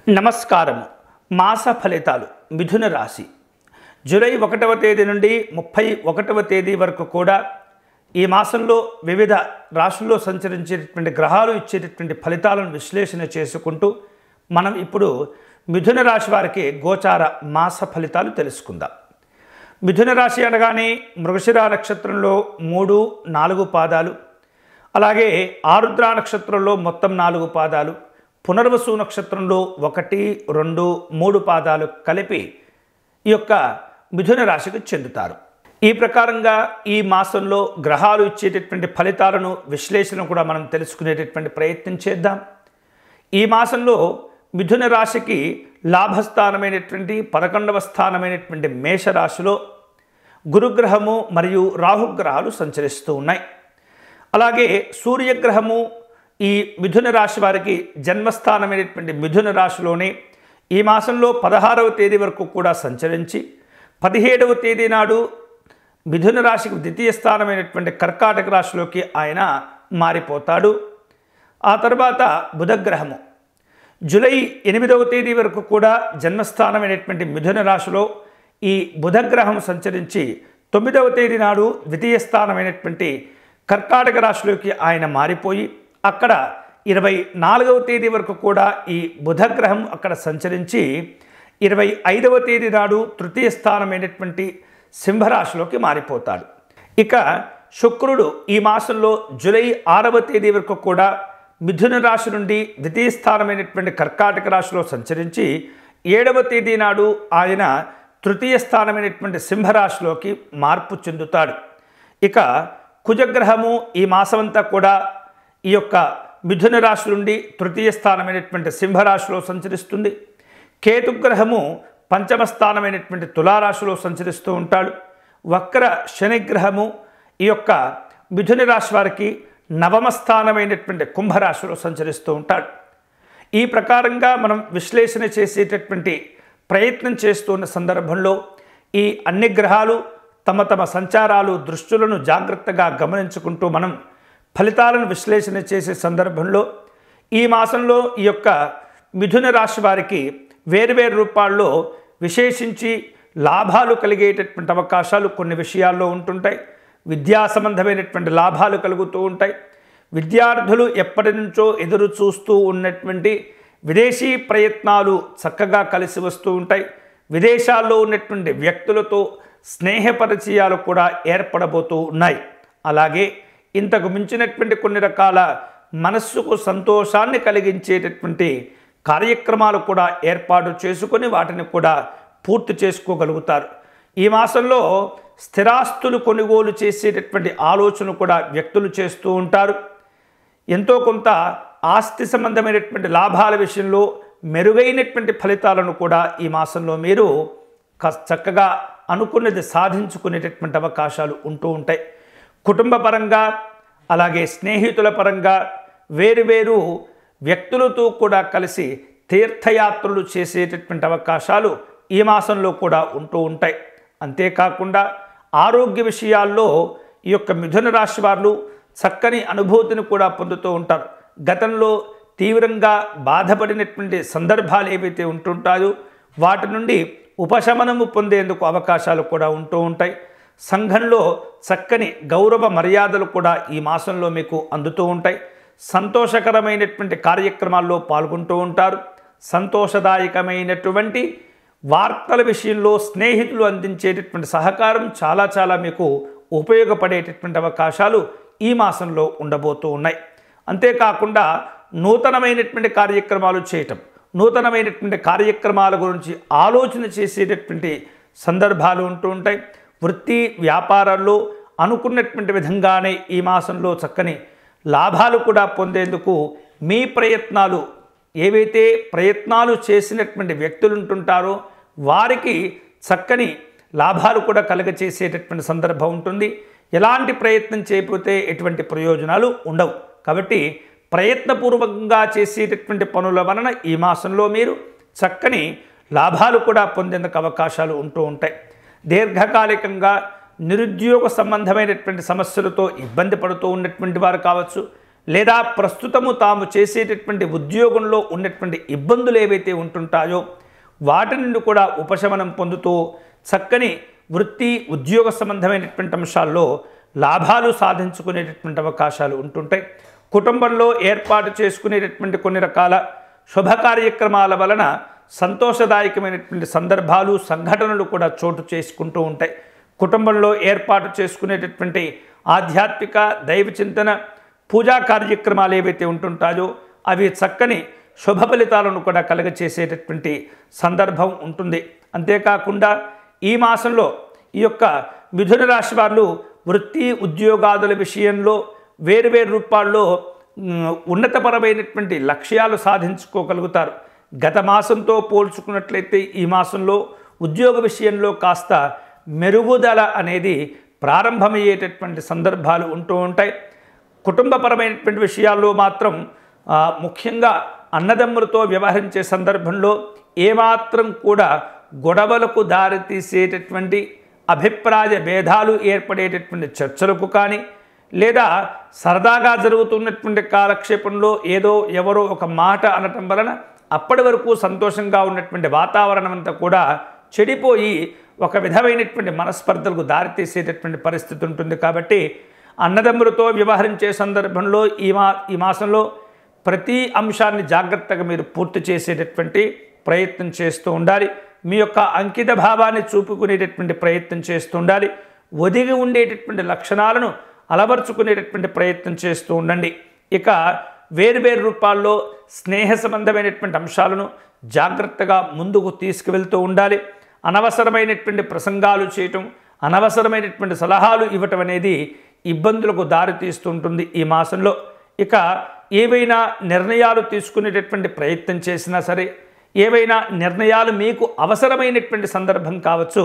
నమస్కారం మాస ఫలితాలు మిథున రాశి జూలై ఒకటవ తేదీ నుండి ముప్పై ఒకటవ తేదీ వరకు కూడా ఈ మాసంలో వివిధ రాశుల్లో సంచరించేటటువంటి గ్రహాలు ఇచ్చేటటువంటి ఫలితాలను విశ్లేషణ చేసుకుంటూ మనం ఇప్పుడు మిథున రాశి వారికి గోచార మాస ఫలితాలు తెలుసుకుందాం మిథున రాశి అనగానే మృగశిర నక్షత్రంలో మూడు నాలుగు పాదాలు అలాగే ఆరుద్ర నక్షత్రంలో మొత్తం నాలుగు పాదాలు పునర్వసు నక్షత్రంలో ఒకటి రెండు మూడు పాదాలు కలిపి ఈ యొక్క మిథున రాశికి చెందుతారు ఈ ప్రకారంగా ఈ మాసంలో గ్రహాలు ఇచ్చేటటువంటి ఫలితాలను విశ్లేషణ కూడా మనం తెలుసుకునేటటువంటి ప్రయత్నం చేద్దాం ఈ మాసంలో మిథున రాశికి లాభస్థానమైనటువంటి పదకొండవ స్థానమైనటువంటి మేషరాశిలో గురుగ్రహము మరియు రాహుగ్రహాలు సంచరిస్తూ ఉన్నాయి అలాగే సూర్యగ్రహము ఈ మిథున రాశి వారికి జన్మస్థానమైనటువంటి మిథున రాశిలోనే ఈ మాసంలో పదహారవ తేదీ వరకు కూడా సంచరించి పదిహేడవ తేదీ నాడు మిథున రాశికి ద్వితీయ స్థానమైనటువంటి కర్కాటక రాశిలోకి ఆయన మారిపోతాడు ఆ తర్వాత బుధగ్రహము జూలై ఎనిమిదవ తేదీ వరకు కూడా జన్మస్థానమైనటువంటి మిథున రాశిలో ఈ బుధగ్రహం సంచరించి తొమ్మిదవ తేదీ నాడు ద్వితీయ స్థానమైనటువంటి కర్కాటక రాశిలోకి ఆయన మారిపోయి అక్కడ ఇరవై నాలుగవ తేదీ వరకు కూడా ఈ బుధగ్రహం అక్కడ సంచరించి ఇరవై ఐదవ తేదీ నాడు తృతీయ స్థానమైనటువంటి సింహరాశిలోకి మారిపోతాడు ఇక శుక్రుడు ఈ మాసంలో జూలై ఆరవ తేదీ వరకు కూడా మిథున రాశి నుండి ద్వితీయ స్థానమైనటువంటి కర్కాటక రాశిలో సంచరించి ఏడవ తేదీ నాడు ఆయన తృతీయ స్థానమైనటువంటి సింహరాశిలోకి మార్పు చెందుతాడు ఇక కుజగ్రహము ఈ మాసమంతా కూడా ఈ యొక్క మిథున రాశి నుండి తృతీయ స్థానమైనటువంటి సింహరాశిలో సంచరిస్తుంది కేతుగ్రహము పంచమ స్థానమైనటువంటి తులారాశిలో సంచరిస్తూ ఉంటాడు వక్ర శనిగ్రహము ఈ యొక్క మిథున రాశి వారికి నవమ స్థానమైనటువంటి కుంభరాశిలో సంచరిస్తూ ఉంటాడు ఈ ప్రకారంగా మనం విశ్లేషణ చేసేటటువంటి ప్రయత్నం చేస్తున్న సందర్భంలో ఈ అన్ని గ్రహాలు తమ తమ సంచారాలు దృష్టులను జాగ్రత్తగా గమనించుకుంటూ మనం ఫలితాలను విశ్లేషణ చేసే సందర్భంలో ఈ మాసంలో ఈ యొక్క మిథున రాశి వారికి వేరువేరు రూపాల్లో విశేషించి లాభాలు కలిగేటటువంటి అవకాశాలు కొన్ని విషయాల్లో ఉంటుంటాయి విద్యా సంబంధమైనటువంటి లాభాలు కలుగుతూ ఉంటాయి విద్యార్థులు ఎప్పటి నుంచో ఎదురు చూస్తూ ఉన్నటువంటి విదేశీ ప్రయత్నాలు చక్కగా కలిసి వస్తూ ఉంటాయి విదేశాల్లో ఉన్నటువంటి వ్యక్తులతో స్నేహ పరిచయాలు కూడా ఏర్పడబోతూ ఉన్నాయి అలాగే ఇంతకు మించినటువంటి కొన్ని రకాల మనస్సుకు సంతోషాన్ని కలిగించేటటువంటి కార్యక్రమాలు కూడా ఏర్పాటు చేసుకొని వాటిని కూడా పూర్తి చేసుకోగలుగుతారు ఈ మాసంలో స్థిరాస్తులు కొనుగోలు చేసేటటువంటి ఆలోచన కూడా వ్యక్తులు చేస్తూ ఉంటారు ఎంతో కొంత ఆస్తి సంబంధమైనటువంటి లాభాల విషయంలో మెరుగైనటువంటి ఫలితాలను కూడా ఈ మాసంలో మీరు క- చక్కగా అనుకున్నది సాధించుకునేటటువంటి అవకాశాలు ఉంటూ ఉంటాయి కుటుంబ పరంగా అలాగే స్నేహితుల పరంగా వేరువేరు వ్యక్తులతో కూడా కలిసి తీర్థయాత్రలు చేసేటటువంటి అవకాశాలు ఈ మాసంలో కూడా ఉంటూ ఉంటాయి అంతేకాకుండా ఆరోగ్య విషయాల్లో ఈ యొక్క మిథున రాశి వారు చక్కని అనుభూతిని కూడా పొందుతూ ఉంటారు గతంలో తీవ్రంగా బాధపడినటువంటి సందర్భాలు ఏవైతే ఉంటుంటాయో వాటి నుండి ఉపశమనము పొందేందుకు అవకాశాలు కూడా ఉంటూ ఉంటాయి సంఘంలో చక్కని గౌరవ మర్యాదలు కూడా ఈ మాసంలో మీకు అందుతూ ఉంటాయి సంతోషకరమైనటువంటి కార్యక్రమాల్లో పాల్గొంటూ ఉంటారు సంతోషదాయకమైనటువంటి వార్తల విషయంలో స్నేహితులు అందించేటటువంటి సహకారం చాలా చాలా మీకు ఉపయోగపడేటటువంటి అవకాశాలు ఈ మాసంలో ఉండబోతూ ఉన్నాయి అంతేకాకుండా నూతనమైనటువంటి కార్యక్రమాలు చేయటం నూతనమైనటువంటి కార్యక్రమాల గురించి ఆలోచన చేసేటటువంటి సందర్భాలు ఉంటూ ఉంటాయి వృత్తి వ్యాపారాల్లో అనుకున్నటువంటి విధంగానే ఈ మాసంలో చక్కని లాభాలు కూడా పొందేందుకు మీ ప్రయత్నాలు ఏవైతే ప్రయత్నాలు చేసినటువంటి వ్యక్తులు ఉంటుంటారో వారికి చక్కని లాభాలు కూడా కలగచేసేటటువంటి సందర్భం ఉంటుంది ఎలాంటి ప్రయత్నం చేయకపోతే ఎటువంటి ప్రయోజనాలు ఉండవు కాబట్టి ప్రయత్నపూర్వకంగా చేసేటటువంటి పనుల వలన ఈ మాసంలో మీరు చక్కని లాభాలు కూడా పొందేందుకు అవకాశాలు ఉంటూ ఉంటాయి దీర్ఘకాలికంగా నిరుద్యోగ సంబంధమైనటువంటి సమస్యలతో ఇబ్బంది పడుతూ ఉన్నటువంటి వారు కావచ్చు లేదా ప్రస్తుతము తాము చేసేటటువంటి ఉద్యోగంలో ఉన్నటువంటి ఇబ్బందులు ఏవైతే ఉంటుంటాయో వాటి నుండి కూడా ఉపశమనం పొందుతూ చక్కని వృత్తి ఉద్యోగ సంబంధమైనటువంటి అంశాల్లో లాభాలు సాధించుకునేటటువంటి అవకాశాలు ఉంటుంటాయి కుటుంబంలో ఏర్పాటు చేసుకునేటటువంటి కొన్ని రకాల శుభ కార్యక్రమాల వలన సంతోషదాయకమైనటువంటి సందర్భాలు సంఘటనలు కూడా చోటు చేసుకుంటూ ఉంటాయి కుటుంబంలో ఏర్పాటు చేసుకునేటటువంటి ఆధ్యాత్మిక దైవ చింతన పూజా కార్యక్రమాలు ఏవైతే ఉంటుంటాయో అవి చక్కని శుభ ఫలితాలను కూడా కలగచేసేటటువంటి సందర్భం ఉంటుంది అంతేకాకుండా ఈ మాసంలో ఈ యొక్క మిథున రాశి వాళ్ళు వృత్తి ఉద్యోగాదుల విషయంలో వేరువేరు రూపాల్లో ఉమ్, ఉన్నతపరమైనటువంటి లక్ష్యాలు సాధించుకోగలుగుతారు గత మాసంతో పోల్చుకున్నట్లయితే ఈ మాసంలో ఉద్యోగ విషయంలో కాస్త మెరుగుదల అనేది ప్రారంభమయ్యేటటువంటి సందర్భాలు ఉంటూ ఉంటాయి కుటుంబపరమైనటువంటి విషయాల్లో మాత్రం ఆ, ముఖ్యంగా అన్నదమ్ములతో వ్యవహరించే సందర్భంలో ఏమాత్రం కూడా గొడవలకు దారితీసేటటువంటి అభిప్రాయ భేదాలు ఏర్పడేటటువంటి చర్చలకు కానీ లేదా సరదాగా జరుగుతున్నటువంటి కాలక్షేపంలో ఏదో ఎవరో ఒక మాట అనటం వలన అప్పటి వరకు సంతోషంగా ఉన్నటువంటి వాతావరణం అంతా కూడా చెడిపోయి ఒక విధమైనటువంటి మనస్పర్ధలకు దారితీసేటటువంటి పరిస్థితి ఉంటుంది కాబట్టి అన్నదమ్ములతో వ్యవహరించే సందర్భంలో ఈ మా ఈ మాసంలో ప్రతి అంశాన్ని జాగ్రత్తగా మీరు పూర్తి చేసేటటువంటి ప్రయత్నం చేస్తూ ఉండాలి మీ యొక్క అంకిత భావాన్ని చూపుకునేటటువంటి ప్రయత్నం చేస్తూ ఉండాలి ఒదిగి ఉండేటటువంటి లక్షణాలను అలవర్చుకునేటటువంటి ప్రయత్నం చేస్తూ ఉండండి ఇక వేరువేరు రూపాల్లో స్నేహ సంబంధమైనటువంటి అంశాలను జాగ్రత్తగా ముందుకు తీసుకువెళ్తూ ఉండాలి అనవసరమైనటువంటి ప్రసంగాలు చేయటం అనవసరమైనటువంటి సలహాలు ఇవ్వటం అనేది ఇబ్బందులకు దారితీస్తుంటుంది ఈ మాసంలో ఇక ఏవైనా నిర్ణయాలు తీసుకునేటటువంటి ప్రయత్నం చేసినా సరే ఏవైనా నిర్ణయాలు మీకు అవసరమైనటువంటి సందర్భం కావచ్చు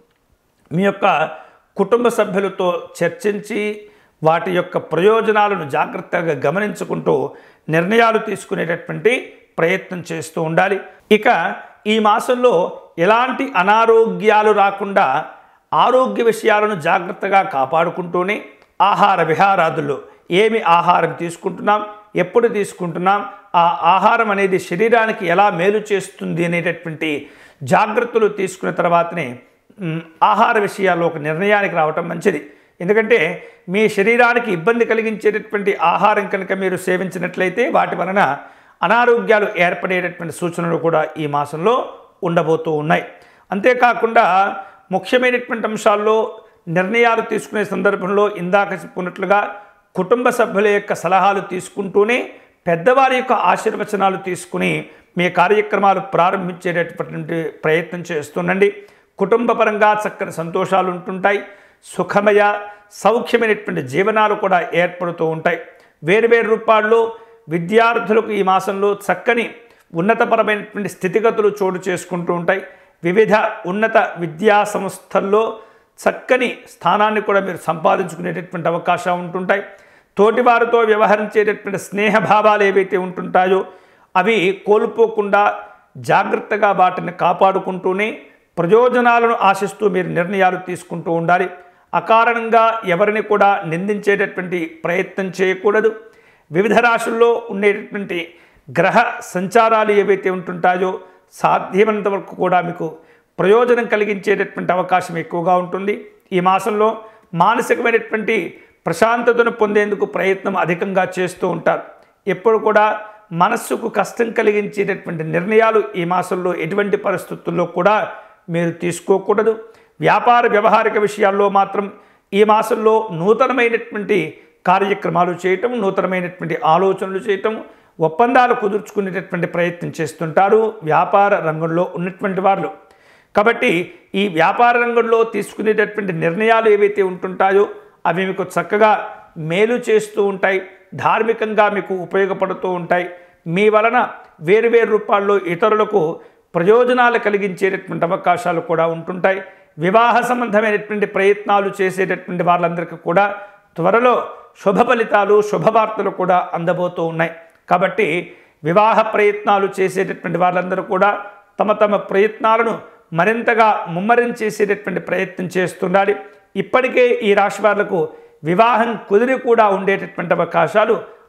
మీ యొక్క కుటుంబ సభ్యులతో చర్చించి వాటి యొక్క ప్రయోజనాలను జాగ్రత్తగా గమనించుకుంటూ నిర్ణయాలు తీసుకునేటటువంటి ప్రయత్నం చేస్తూ ఉండాలి ఇక ఈ మాసంలో ఎలాంటి అనారోగ్యాలు రాకుండా ఆరోగ్య విషయాలను జాగ్రత్తగా కాపాడుకుంటూనే ఆహార విహారాదుల్లో ఏమి ఆహారం తీసుకుంటున్నాం ఎప్పుడు తీసుకుంటున్నాం ఆ ఆహారం అనేది శరీరానికి ఎలా మేలు చేస్తుంది అనేటటువంటి జాగ్రత్తలు తీసుకున్న తర్వాతనే మ్, ఆహార విషయాల్లో ఒక నిర్ణయానికి రావటం మంచిది ఎందుకంటే మీ శరీరానికి ఇబ్బంది కలిగించేటటువంటి ఆహారం కనుక మీరు సేవించినట్లయితే వాటి వలన అనారోగ్యాలు ఏర్పడేటటువంటి సూచనలు కూడా ఈ మాసంలో ఉండబోతూ ఉన్నాయి అంతేకాకుండా ముఖ్యమైనటువంటి అంశాల్లో నిర్ణయాలు తీసుకునే సందర్భంలో ఇందాక చెప్పుకున్నట్లుగా కుటుంబ సభ్యుల యొక్క సలహాలు తీసుకుంటూనే పెద్దవారి యొక్క ఆశీర్వచనాలు తీసుకుని మీ కార్యక్రమాలు ప్రారంభించేటటువంటి ప్రయత్నం చేస్తుండండి కుటుంబపరంగా చక్కని సంతోషాలు ఉంటుంటాయి సుఖమయ సౌఖ్యమైనటువంటి జీవనాలు కూడా ఏర్పడుతూ ఉంటాయి వేరువేరు రూపాల్లో విద్యార్థులకు ఈ మాసంలో చక్కని ఉన్నతపరమైనటువంటి స్థితిగతులు చోటు చేసుకుంటూ ఉంటాయి వివిధ ఉన్నత విద్యా సంస్థల్లో చక్కని స్థానాన్ని కూడా మీరు సంపాదించుకునేటటువంటి అవకాశం ఉంటుంటాయి తోటివారితో వ్యవహరించేటటువంటి స్నేహభావాలు ఏవైతే ఉంటుంటాయో అవి కోల్పోకుండా జాగ్రత్తగా వాటిని కాపాడుకుంటూనే ప్రయోజనాలను ఆశిస్తూ మీరు నిర్ణయాలు తీసుకుంటూ ఉండాలి అకారణంగా ఎవరిని కూడా నిందించేటటువంటి ప్రయత్నం చేయకూడదు వివిధ రాశుల్లో ఉండేటటువంటి గ్రహ సంచారాలు ఏవైతే ఉంటుంటాయో సాధ్యమైనంత వరకు కూడా మీకు ప్రయోజనం కలిగించేటటువంటి అవకాశం ఎక్కువగా ఉంటుంది ఈ మాసంలో మానసికమైనటువంటి ప్రశాంతతను పొందేందుకు ప్రయత్నం అధికంగా చేస్తూ ఉంటారు ఎప్పుడు కూడా మనస్సుకు కష్టం కలిగించేటటువంటి నిర్ణయాలు ఈ మాసంలో ఎటువంటి పరిస్థితుల్లో కూడా మీరు తీసుకోకూడదు వ్యాపార వ్యవహారిక విషయాల్లో మాత్రం ఈ మాసంలో నూతనమైనటువంటి కార్యక్రమాలు చేయటం నూతనమైనటువంటి ఆలోచనలు చేయటం ఒప్పందాలు కుదుర్చుకునేటటువంటి ప్రయత్నం చేస్తుంటారు వ్యాపార రంగంలో ఉన్నటువంటి వాళ్ళు కాబట్టి ఈ వ్యాపార రంగంలో తీసుకునేటటువంటి నిర్ణయాలు ఏవైతే ఉంటుంటాయో అవి మీకు చక్కగా మేలు చేస్తూ ఉంటాయి ధార్మికంగా మీకు ఉపయోగపడుతూ ఉంటాయి మీ వలన వేరువేరు రూపాల్లో ఇతరులకు ప్రయోజనాలు కలిగించేటటువంటి అవకాశాలు కూడా ఉంటుంటాయి వివాహ సంబంధమైనటువంటి ప్రయత్నాలు చేసేటటువంటి వాళ్ళందరికీ కూడా త్వరలో శుభ ఫలితాలు శుభవార్తలు కూడా అందబోతూ ఉన్నాయి కాబట్టి వివాహ ప్రయత్నాలు చేసేటటువంటి వాళ్ళందరూ కూడా తమ తమ ప్రయత్నాలను మరింతగా ముమ్మరం చేసేటటువంటి ప్రయత్నం చేస్తుండాలి ఇప్పటికే ఈ రాశి వాళ్లకు వివాహం కుదిరి కూడా ఉండేటటువంటి అవకాశాలు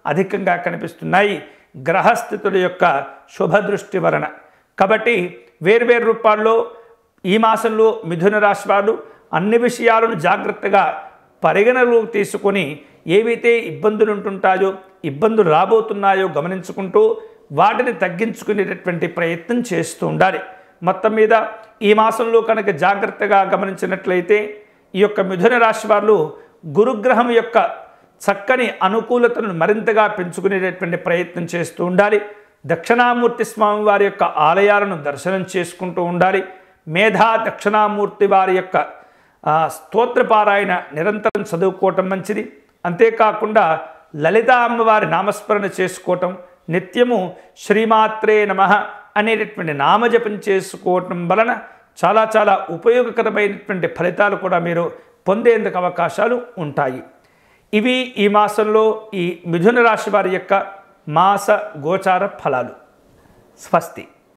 అధికంగా కనిపిస్తున్నాయి గ్రహస్థితుల యొక్క శుభదృష్టి వలన కాబట్టి వేర్వేరు రూపాల్లో ఈ మాసంలో మిథున రాశి వారు అన్ని విషయాలను జాగ్రత్తగా పరిగణలోకి తీసుకొని ఏవైతే ఇబ్బందులు ఉంటుంటాయో ఇబ్బందులు రాబోతున్నాయో గమనించుకుంటూ వాటిని తగ్గించుకునేటటువంటి ప్రయత్నం చేస్తూ ఉండాలి మొత్తం మీద ఈ మాసంలో కనుక జాగ్రత్తగా గమనించినట్లయితే ఈ యొక్క మిథున రాశి వాళ్ళు గురుగ్రహం యొక్క చక్కని అనుకూలతను మరింతగా పెంచుకునేటటువంటి ప్రయత్నం చేస్తూ ఉండాలి దక్షిణామూర్తి స్వామి వారి యొక్క ఆలయాలను దర్శనం చేసుకుంటూ ఉండాలి మేధా దక్షిణామూర్తి వారి యొక్క ఆ, స్తోత్రపారాయణ నిరంతరం చదువుకోవటం మంచిది అంతేకాకుండా లలిత అమ్మవారి నామస్మరణ చేసుకోవటం నిత్యము శ్రీమాత్రే నమ అనేటటువంటి నామజపం చేసుకోవటం వలన చాలా చాలా ఉపయోగకరమైనటువంటి ఫలితాలు కూడా మీరు పొందేందుకు అవకాశాలు ఉంటాయి ఇవి ఈ మాసంలో ఈ మిథున రాశి వారి యొక్క మాస గోచార ఫలాలు స్వస్తి